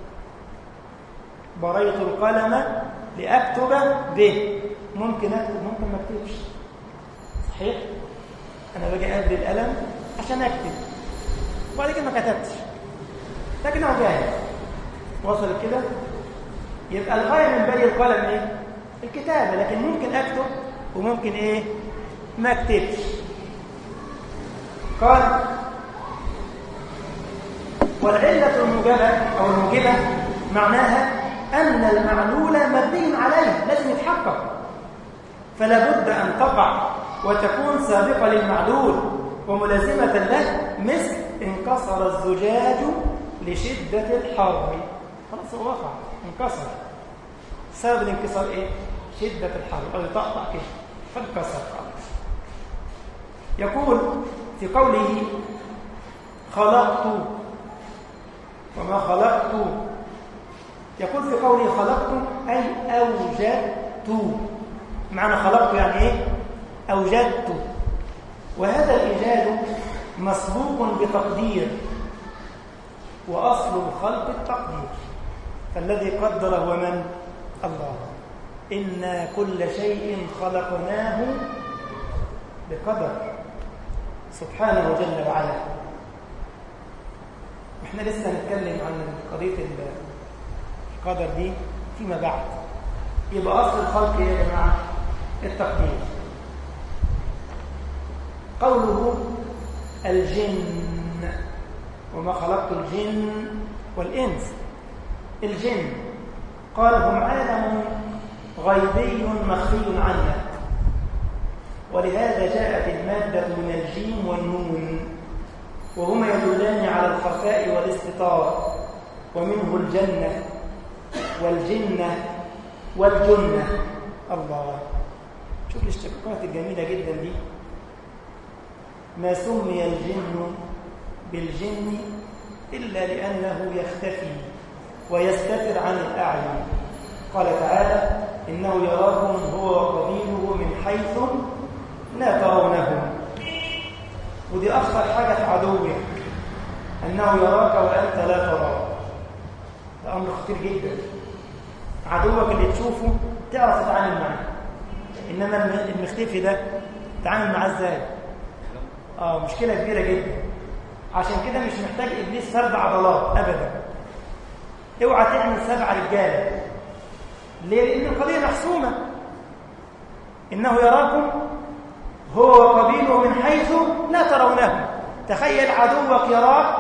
بريت القلم لأكتب به ممكن أكتب ممكن ما أكتبش صحيح؟ أنا باجي أهدي القلم عشان أكتب وبعد كده ما كتبتش لكن هو جاهز وصل كده يبقى الغاية من بري القلم إيه؟ الكتابة لكن ممكن أكتب وممكن إيه؟ ما أكتبش قال والعلة الموجبة أو الموجبة معناها أن المعلول مبني عليه لازم يتحقق فلا بد أن تقع وتكون سابقة للمعلول وملازمة له مثل انكسر الزجاج لشدة الحر خلاص هو وقع انكسر سبب الانكسار ايه؟ شدة الحر أو يطقطق كده فانكسر خلاص يقول في قوله خلقت وما خلقت يقول في قوله خلقت أي أوجدت معنى خلقت يعني إيه؟ أوجدت وهذا الإيجاد مسبوق بتقدير وأصل الخلق التقدير فالذي قدر هو من؟ الله إنا كل شيء خلقناه بقدر سبحانه جل وعلا احنا لسه هنتكلم عن قضية القدر دي فيما بعد يبقى أصل الخلق ايه يا جماعة؟ التقدير قوله الجن وما خلقت الجن والإنس الجن قال هم عالم غيبي مخفي عنا ولهذا جاءت المادة من الجيم والنون وهما يدلان على الخفاء والاستطار ومنه الجنة والجنة والجنة الله شوف الاشتقاقات الجميلة جدا دي ما سمي الجن بالجن إلا لأنه يختفي ويستتر عن الأعين قال تعالى إنه يراكم هو وقبيله من حيث لا ترونهم ودي أخطر حاجة في عدوك أنه يراك وأنت لا تراه ده أمر خطير جدا عدوك اللي تشوفه تعرف تتعامل معاه إنما المختفي ده تتعامل معاه إزاي؟ آه مشكلة كبيرة جدا عشان كده مش محتاج إبليس فرد عضلات أبدا اوعى تعمل سبع رجالة ليه؟ لأن القضية محسومة إنه يراكم هو وقبيله من حيث لا ترونه تخيل عدوك يراك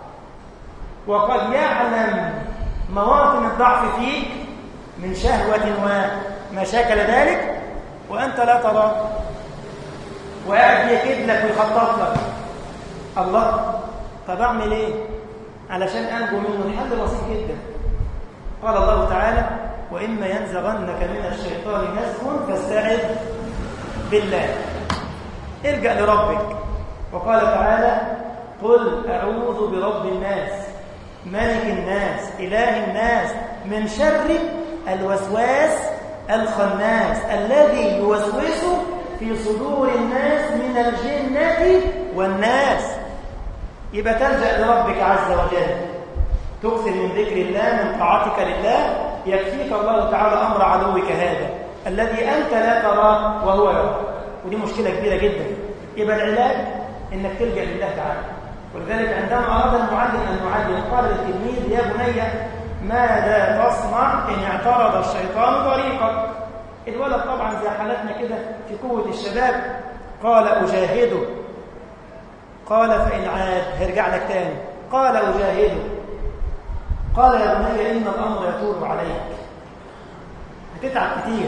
وقد يعلم مواطن الضعف فيك من شهوة وما شاكل ذلك وأنت لا تراه وقاعد يكيد لك ويخطط لك الله طب أعمل إيه؟ علشان أنجو منه الحل بسيط جدا قال الله تعالى وإما ينزغنك من الشيطان نزغ فاستعذ بالله ارجع لربك وقال تعالى قل أعوذ برب الناس ملك الناس إله الناس من شر الوسواس الخناس الذي يوسوس في صدور الناس من الجنة والناس يبقى تلجأ لربك عز وجل تكثر من ذكر الله من طاعتك لله يكفيك الله تعالى أمر عدوك هذا الذي أنت لا تراه وهو يراك ودي مشكلة كبيرة جدا يبقى العلاج انك تلجأ لله تعالى ولذلك عندما أراد المعلم أن يعلم قال للتلميذ يا بني ماذا تصنع إن اعترض الشيطان طريقك الولد طبعا زي حالتنا كده في قوة الشباب قال أجاهده قال فإن عاد هيرجع لك تاني قال أجاهده قال يا بني إن الأمر يطول عليك هتتعب كتير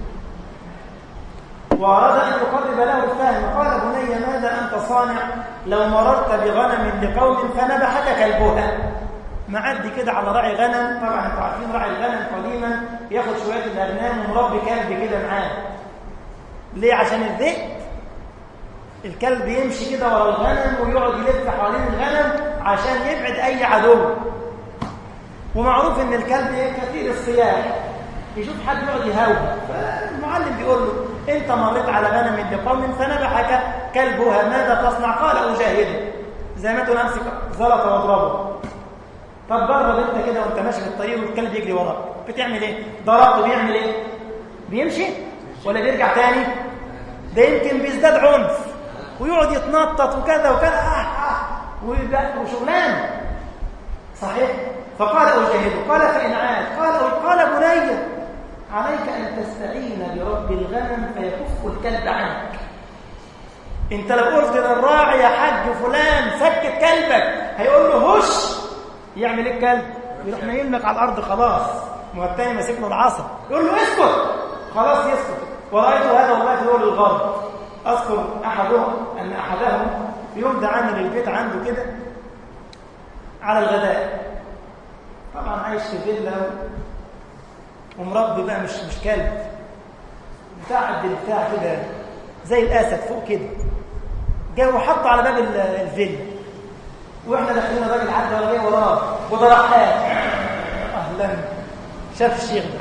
وأراد أن يقرب له الفهم قال بني ماذا أنت صانع لو مررت بغنم لقوم فنبحك كلبها معدي كده على راعي غنم طبعا انتوا عارفين راعي الغنم قديما ياخد شويه الاغنام ومربي كلب كده معاه ليه عشان الذئب الكلب يمشي كده ورا الغنم ويقعد يلف حوالين الغنم عشان يبعد اي عدو ومعروف ان الكلب كثير الصياح يشوف حد يقعد يهاوي فالمعلم بيقول له انت مريت على غنم لقوم فنبحك كلبها ماذا تصنع قال اجاهده زي ما تقول امسك زلطه واضربه طب جرب انت كده وانت ماشي في الطريق والكلب يجري وراك بتعمل ايه ضربته بيعمل ايه بيمشي ولا بيرجع تاني ده يمكن بيزداد عنف ويقعد يتنطط وكذا وكذا آه آه وشغلان صحيح فقال اجاهده قال فان عاد قال قال بني عليك ان تستعين برب الغنم فيكف الكلب عنك انت لو قلت للراعي يا حاج فلان سكت كلبك هيقول له هش يعمل ايه الكلب يروح نايم لك على الارض خلاص ما هو التاني ماسك له العصا يقول له اسكت خلاص يسكت ورايت هذا والله في دول الغرب اذكر احدهم ان احدهم في يوم ده عامل البيت عنده كده على الغداء طبعا عايش في فيلا ومربي بقى مش مش كلب بتاع بتاع كده زي الاسد فوق كده جاي وحطه على باب الفيلا واحنا داخلين الراجل عدى ولا جاي وراه وده راح اهلا شاف الشيخ ده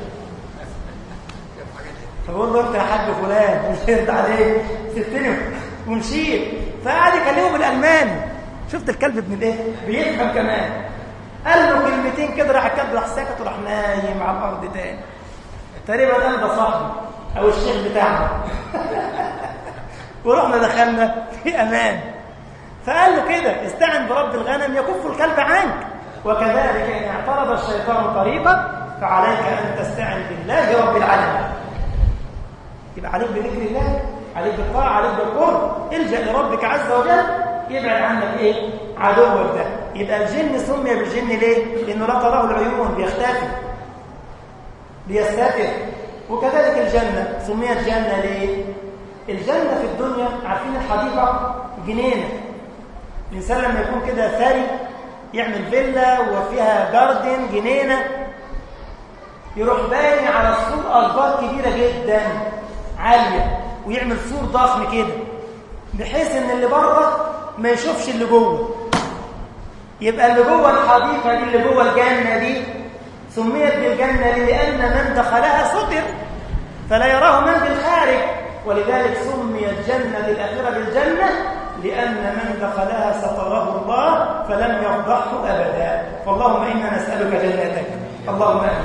فبقول له انت يا حاج فلان وشرد عليه سبتني ومشيت فقعد يكلمه بالالماني شفت الكلب ابن الايه بيفهم كمان قال له كلمتين كده راح الكلب راح ساكت وراح نايم على الارض تاني تقريبا قال ده صاحبي او الشيخ بتاعنا ورحنا دخلنا في امان فقال له كده استعن برب الغنم يكف الكلب عنك وكذلك إن اعترض الشيطان طريقك فعليك أن تستعن بالله رب العالمين يبقى عليك بذكر الله عليك بالطاعة عليك بالقرب الجأ لربك عز وجل يبعد عنك ايه عدوك ده يبقى الجن سمي بالجن ليه لانه لا تراه العيون بيختفي بيستتر وكذلك الجنة سميت جنة ليه الجنة في الدنيا عارفين الحديقة جنينة الإنسان لما يكون كده ثري يعمل فيلا وفيها جاردن جنينة يروح باني على السور أشجار كبيرة جدا عالية ويعمل سور ضخم كده بحيث ان اللي بره ما يشوفش اللي جوه يبقى اللي جوه الحديقة دي اللي جوه الجنة دي سميت بالجنة لأن من دخلها ستر فلا يراه من في الخارج ولذلك سميت جنة الآخرة بالجنة لأن من دخلها ستره الله فلم يفضحه أبدا فاللهم إنا نسألك جنتك اللهم آمين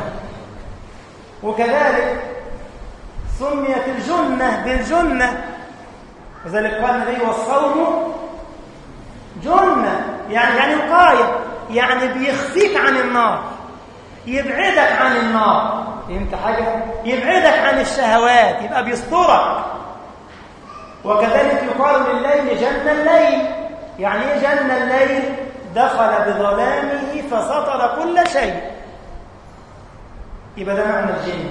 وكذلك سميت الجنة بالجنة وذلك قال النبي والصوم جنة يعني يعني وقاية يعني بيخفيك عن النار يبعدك عن النار فهمت حاجة؟ يبعدك عن الشهوات يبقى بيسترك وكذلك يقال لليل جن الليل يعني ايه جن الليل دخل بظلامه فسطر كل شيء يبقى ده معنى الجن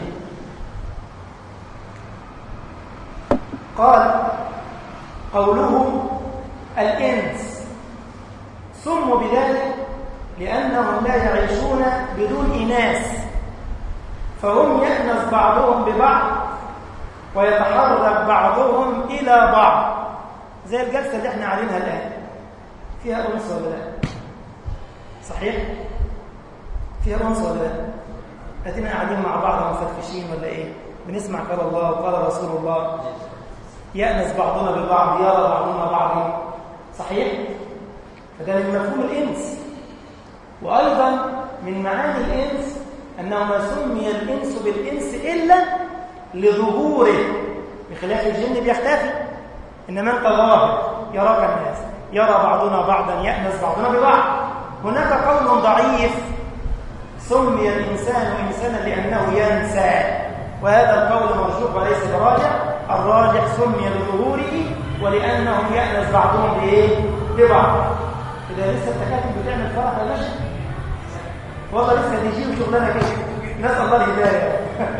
قال قوله الإنس سموا بذلك لأنهم لا يعيشون بدون إناس فهم يأنس بعضهم ببعض ويتحرك بعضهم إلى بعض زي الجلسة اللي احنا عليها الآن فيها أنس ولا لا صحيح؟ فيها أنس ولا لا أدينا قاعدين مع بعض مفرفشين ولا إيه بنسمع قال الله وقال رسول الله يأنس بعضنا ببعض يرى بعضنا بعضا صحيح؟ فده من مفهوم الإنس وأيضا من معاني الإنس أنه ما سمي الإنس بالإنس إلا لظهوره بخلاف الجن بيختفي إنما أنت ظاهر يراك الناس يرى بعضنا بعضا يأنس بعضنا ببعض هناك قول ضعيف سمي الإنسان إنسانا لأنه ينسى وهذا القول مرجوح وليس براجع الراجح سمي لظهوره ولأنهم يأنس بعضهم بإيه؟ ببعض إذا لسه التكاتب بتعمل فرح يا باشا والله لسه بيجيب شغلانه كده نسال الله الهدايه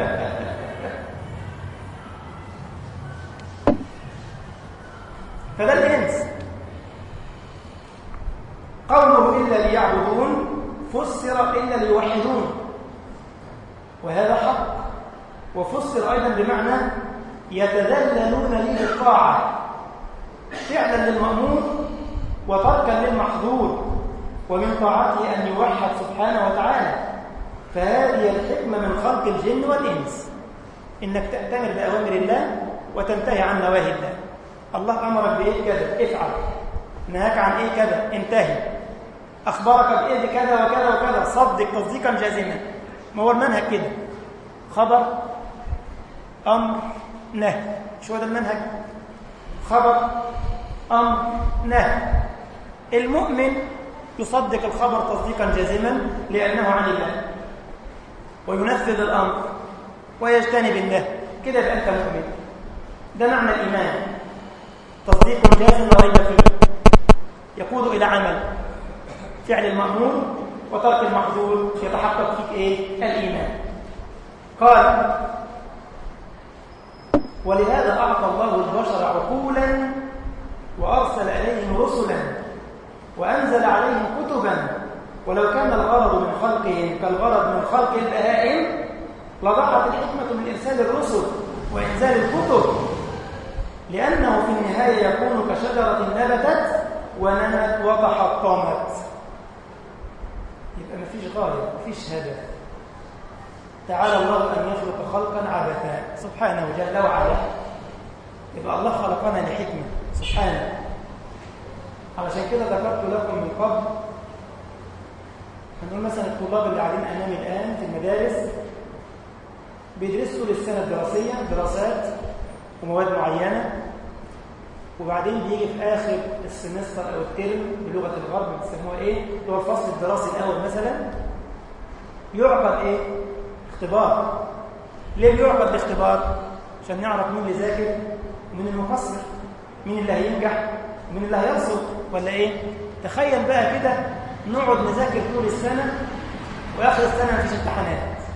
فده الانس قوله الا ليعبدون فسر الا ليوحدون وهذا حق وفسر ايضا بمعنى يتذللون لي بالطاعه فعلا للمامور وتركا للمحظور ومن طاعته أن يوحد سبحانه وتعالى فهذه الحكمة من خلق الجن والإنس إنك تأتمر بأوامر الله وتنتهي عن نواهي الله الله أمرك بإيه كذا افعل نهاك عن إيه كذا انتهي أخبرك بإيه كذا وكذا وكذا صدق تصديقا جازما ما هو المنهج كده خبر أمر نهي شو هذا المنهج خبر أمر نهي المؤمن يصدق الخبر تصديقا جازما لأنه عن الله وينفذ الأمر ويجتنب النهي كده يبقى أنت مؤمن ده معنى الإيمان تصديق جازم لا ريب فيه يقود إلى عمل فعل المأمور وترك المحظور يتحقق فيك إيه؟ الإيمان قال ولهذا أعطى الله البشر عقولا وأرسل إليهم رسلا وأنزل عليهم كتبا ولو كان الغرض من خلقهم كالغرض من خلق البهائم لضاعت الحكمة من إرسال الرسل وإنزال الكتب لأنه في النهاية يكون كشجرة نبتت ونمت وتحطمت يبقى مفيش غاية مفيش هدف تعالى الله أن يخلق خلقا عبثا سبحانه جل وعلا يبقى الله خلقنا لحكمة سبحانه علشان كده ذكرت لكم من قبل هنقول مثلا الطلاب اللي قاعدين امامي الان في المدارس بيدرسوا للسنه الدراسيه دراسات ومواد معينه وبعدين بيجي في اخر السمستر او الترم بلغه الغرب بيسموها ايه اللي هو الفصل الدراسي الاول مثلا يعقد ايه اختبار ليه بيعقد الاختبار عشان نعرف مين اللي ذاكر ومين المقصر مين اللي هينجح ومين اللي هيرسب ولا ايه تخيل بقى كده نقعد نذاكر طول السنه واخر السنه مفيش امتحانات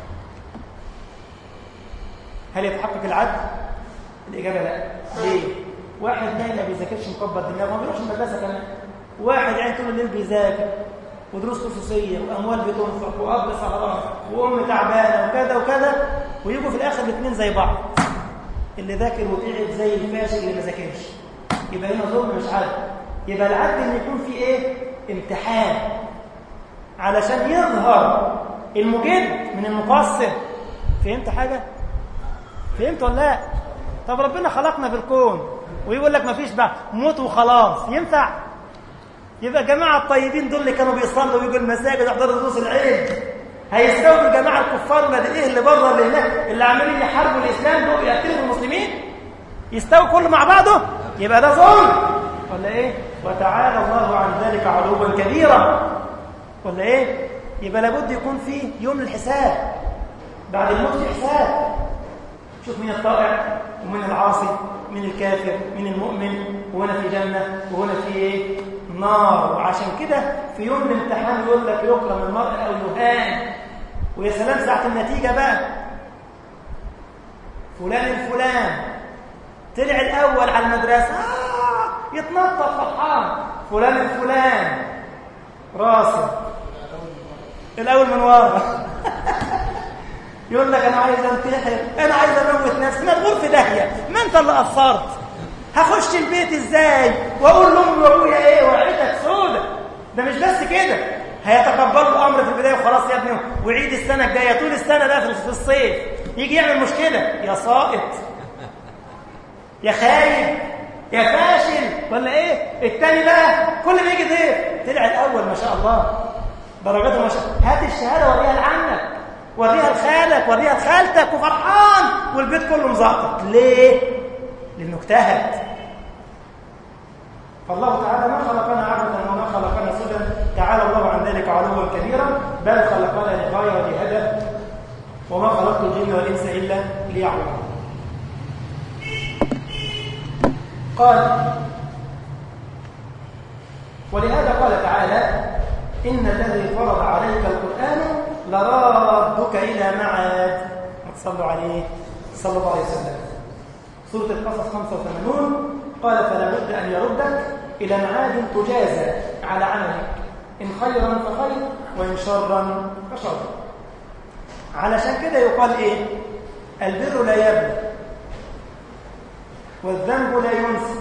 هل يتحقق العدل الاجابه لا ليه واحد نايم ما بيذاكرش مكبر دماغه ما بيروحش المدرسه كمان واحد يعني طول الليل بيذاكر ودروس خصوصيه واموال بتنفق واب سهران وام تعبانه وكذا وكذا ويجوا في الاخر الاثنين زي بعض اللي ذاكر وتعب زي الفاشل اللي ما ذاكرش يبقى هنا ظلم مش عدل يبقى العدل ان يكون في ايه امتحان علشان يظهر المجد من المقصر فهمت حاجه فهمت ولا لا طب ربنا خلقنا في الكون ويقول لك ما فيش بقى موت وخلاص ينفع يبقى جماعة الطيبين دول اللي كانوا بيصلوا ويجوا المساجد ويحضروا دروس العلم هيستووا الجماعة الكفار ولا ايه اللي بره اللي هناك اللي عاملين يحاربوا الاسلام دول يقتلوا المسلمين يستووا كله مع بعضه يبقى ده ظلم ولا ايه وتعالى الله عن ذلك علوا كبيرا ولا ايه يبقى لابد يكون في يوم الحساب بعد الموت في حساب شوف مين الطائع ومين العاصي مين الكافر مين المؤمن وهنا في جنة وهنا في ايه نار وعشان كده في يوم الامتحان يقول لك يكرم المرء او يهان ويا سلام ساعة النتيجة بقى فلان الفلان طلع الأول على المدرسة آه يتنطط فرحان فلان الفلان راسه الأول من ورا يقول لك أنا عايز أنتحر أنا عايز أموت نفسي ما تقول في داهية ما أنت اللي قصرت هخش البيت إزاي وأقول لأمي وأبويا إيه وعيتك سودة ده مش بس كده هيتقبلوا الأمر في البداية وخلاص يا ابني وعيد السنة الجاية طول السنة ده في الصيف يجي يعمل مشكلة يا ساقط يا خايب يا فاشل ولا ايه التاني بقى كل ما يجي ضيف طلع الاول ما شاء الله درجاته ما شاء الله هات الشهاده وريها لعمك وريها لخالك وريها لخالتك وفرحان والبيت كله مزقط ليه لانه اجتهد فالله تعالى ما خلقنا عبثا وما خلقنا سدى تعالى الله عن ذلك علوا كبيرا بل خلقنا لغايه ولهدف وما خلقت الجن والانس الا ليعبدون قال ولهذا قال تعالى إن الذي فرض عليك القرآن لرادك إلى معاد ما تصلوا عليه صلى الله عليه وسلم سورة القصص 85 قال فلا بد أن يردك إلى معاد تجازى على عملك إن خيرا فخير وإن شرا فشر علشان كده يقال إيه البر لا يبلغ والذنب لا ينسى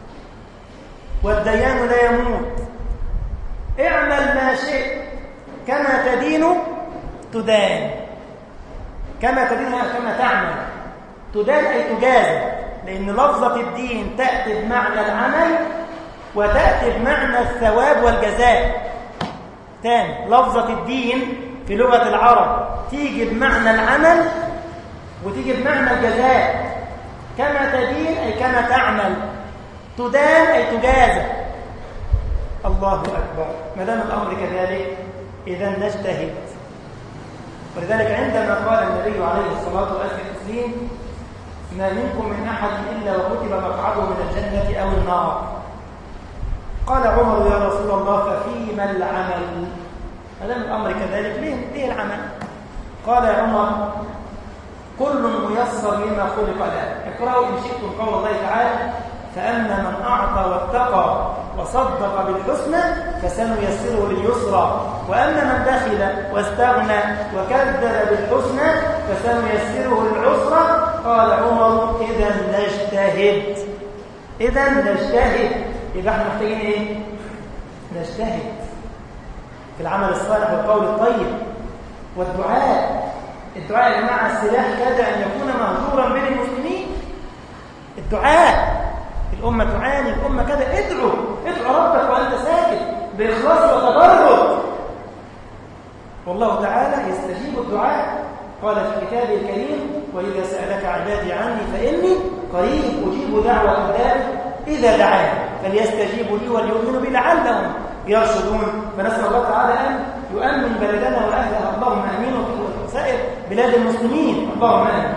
والديان لا يموت اعمل ما شئت كما تدين تدان كما تدين كما تعمل تدان أي تجازى لأن لفظة الدين تأتي بمعنى العمل وتأتي بمعنى الثواب والجزاء تاني لفظة الدين في لغة العرب تيجي بمعنى العمل وتيجي بمعنى الجزاء كما تدين أي كما تعمل تدان أي تجازى الله أكبر ما دام الأمر كذلك إذا نجتهد ولذلك عندما قال النبي عليه الصلاة والسلام ما منكم من أحد إلا وكتب مقعده من الجنة أو النار قال عمر يا رسول الله ففيما العمل ما دام الأمر كذلك ليه, ليه العمل قال يا عمر كل ميسر لما خلق له اقرأوا إن شئتم قول الله تعالى فأما من أعطى واتقى وصدق بالحسنى فسنيسره لليسرى وأما من بخل واستغنى وكذب بالحسنى فسنيسره للعسرى قال عمر إذا نجتهد إذا نجتهد يبقى احنا محتاجين إيه؟ نجتهد في العمل الصالح والقول الطيب والدعاء الدعاء يا جماعه السلاح كاد ان يكون مهجورا بين المسلمين الدعاء الامه تعاني الامه كذا ادعو ادعو ربك وانت ساكت باخلاص وتبرد والله تعالى يستجيب الدعاء قال في كتابه الكريم واذا سالك عبادي عني فاني قريب اجيب دعوه الداعي اذا دعاني فليستجيبوا لي وليؤمنوا بي لعلهم يرشدون فنسال الله تعالى ان يؤمن بلدنا واهلها اللهم امين وسائر بلاد المسلمين اللهم امين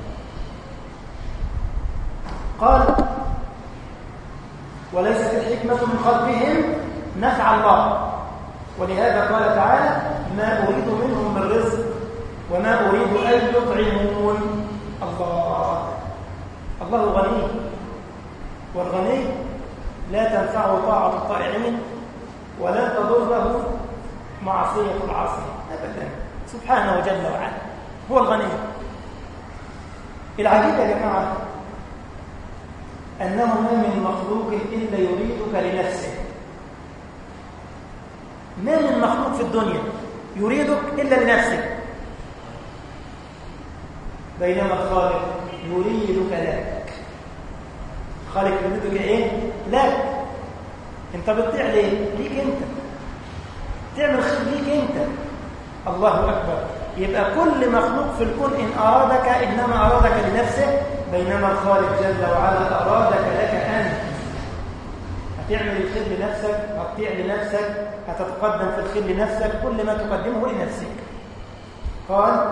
قال وليست الحكمه من خلقهم نفع الله ولهذا قال تعالى ما اريد منهم من رزق وما اريد ان يطعمون الله الله غني والغني لا تنفعه طاعه الطائعين ولن تضره معصية العاصي أبدا سبحانه جل وعلا هو الغني العجيب يا جماعة أنه ما من مخلوق إلا يريدك لنفسه ما من مخلوق في الدنيا يريدك إلا لنفسك بينما الخالق يريدك لك خالق يريدك إيه؟ لك أنت بتطيع ليه؟ ليك أنت تعمل خير ليك أنت الله أكبر يبقى كل مخلوق في الكون إن أرادك إنما أرادك لنفسه بينما الخالق جل وعلا أرادك لك أنت هتعمل الخير لنفسك هتطيع لنفسك هتتقدم في الخير لنفسك كل ما تقدمه لنفسك قال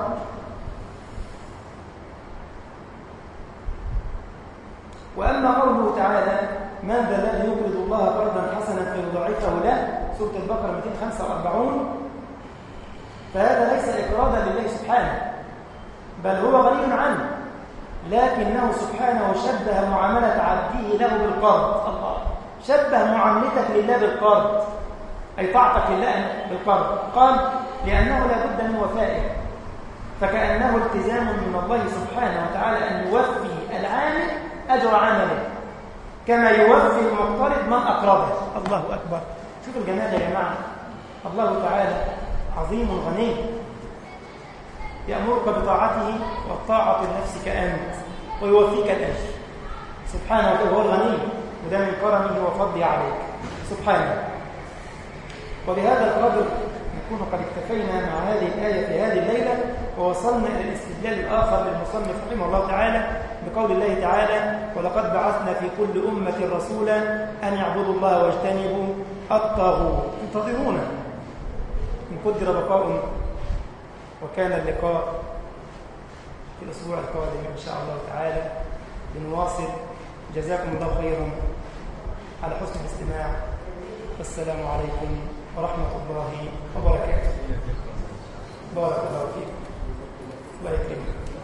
وأما قوله تعالى من ذا الذي يقرض الله قرضا حسنا فيضاعفه له سورة البقرة 245 فهذا ليس إقراضا لله سبحانه بل هو غني عنه لكنه سبحانه شبه معاملة عبده له بالقرض الله شبه معاملتك لله بالقرض أي طاعتك لله بالقرض قال لأنه لا بد من وفائه فكأنه التزام من الله سبحانه وتعالى أن يوفي العامل أجر عمله كما يوفي المقترض من أقرضه الله أكبر شوف الجمال يا جماعة الله تعالى عظيم غني يأمرك بطاعته والطاعة لنفسك أنت ويوفيك الأجر سبحانه وتعالى هو الغني وده من كرمه وفضله عليك سبحانه وبهذا القدر نكون قد اكتفينا مع هذه الآية في هذه الليلة ووصلنا إلى الاستدلال الآخر للمصنف رحمه الله تعالى بقول الله تعالى ولقد بعثنا في كل أمة رسولا أن يعبدوا الله واجتنبوا الطاغوت انتظرونا إن قدر بقاء وكان اللقاء في الأسبوع القادم إن شاء الله تعالى بنواصل جزاكم الله خيرا على حسن الاستماع والسلام عليكم ورحمة الله وبركاته بارك الله فيكم الله يكرمك